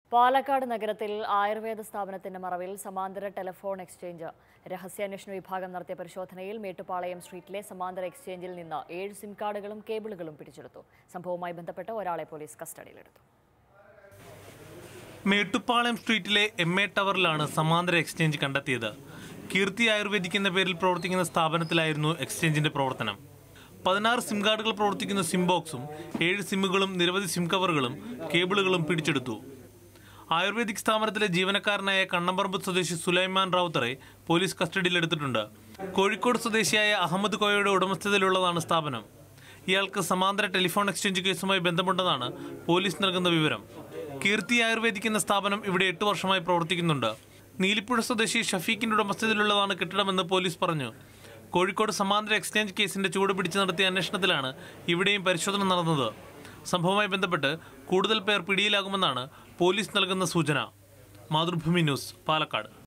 പാലക്കാട് നഗരത്തിൽ ആയുർവേദ സ്ഥാപനത്തിന്റെ മറവിൽ സമാന്തര ടെലിഫോൺ എക്സ്ചേഞ്ച് രഹസ്യാന്വേഷണ വിഭാഗം നടത്തിയ പരിശോധനയിൽ മേട്ടുപാളയം സ്ട്രീറ്റിലെ സമാന്തര എക്സ്ചേഞ്ചിൽ നിന്ന് ഏഴ് സിം കാർഡുകളും കേബിളുകളും പിടിച്ചെടുത്തു സംഭവവുമായി ബന്ധപ്പെട്ട് ഒരാളെ പോലീസ് കസ്റ്റഡിയിലെടുത്തു മേട്ടുപ്പാളയം സ്ട്രീറ്റിലെ എം എ ടവറിലാണ് സമാന്തര എക്സ്ചേഞ്ച് കണ്ടെത്തിയത് കീർത്തി ആയുർവേദിക് എന്ന പേരിൽ പ്രവർത്തിക്കുന്ന സ്ഥാപനത്തിലായിരുന്നു എക്സ്ചേഞ്ചിന്റെ പ്രവർത്തനം പതിനാറ് സിം കാർഡുകൾ പ്രവർത്തിക്കുന്ന സിം ബോക്സും ഏഴ് സിമ്മുകളും നിരവധി സിം കവറുകളും കേബിളുകളും പിടിച്ചെടുത്തു ആയുർവേദിക് സ്ഥാപനത്തിലെ ജീവനക്കാരനായ കണ്ണമ്പറമ്പ് സ്വദേശി സുലൈമാൻ റാവുത്തറെ പോലീസ് കസ്റ്റഡിയിലെടുത്തിട്ടുണ്ട് കോഴിക്കോട് സ്വദേശിയായ അഹമ്മദ് കോയയുടെ ഉടമസ്ഥതയിലുള്ളതാണ് സ്ഥാപനം ഇയാൾക്ക് സമാന്തര ടെലിഫോൺ എക്സ്ചേഞ്ച് കേസുമായി ബന്ധമുണ്ടെന്നാണ് പോലീസ് നൽകുന്ന വിവരം കീർത്തി ആയുർവേദിക് എന്ന സ്ഥാപനം ഇവിടെ എട്ട് വർഷമായി പ്രവർത്തിക്കുന്നുണ്ട് നീലിപ്പുഴ സ്വദേശി ഷഫീഖിന്റെ ഉടമസ്ഥതയിലുള്ളതാണ് കെട്ടിടമെന്ന് പോലീസ് പറഞ്ഞു കോഴിക്കോട് സമാന്തര എക്സ്ചേഞ്ച് കേസിന്റെ ചൂട് പിടിച്ച് നടത്തിയ അന്വേഷണത്തിലാണ് ഇവിടെയും പരിശോധന നടന്നത് സംഭവവുമായി ബന്ധപ്പെട്ട് കൂടുതൽ പേർ പിടിയിലാകുമെന്നാണ് പോലീസ് നൽകുന്ന സൂചന മാതൃഭൂമി ന്യൂസ് പാലക്കാട്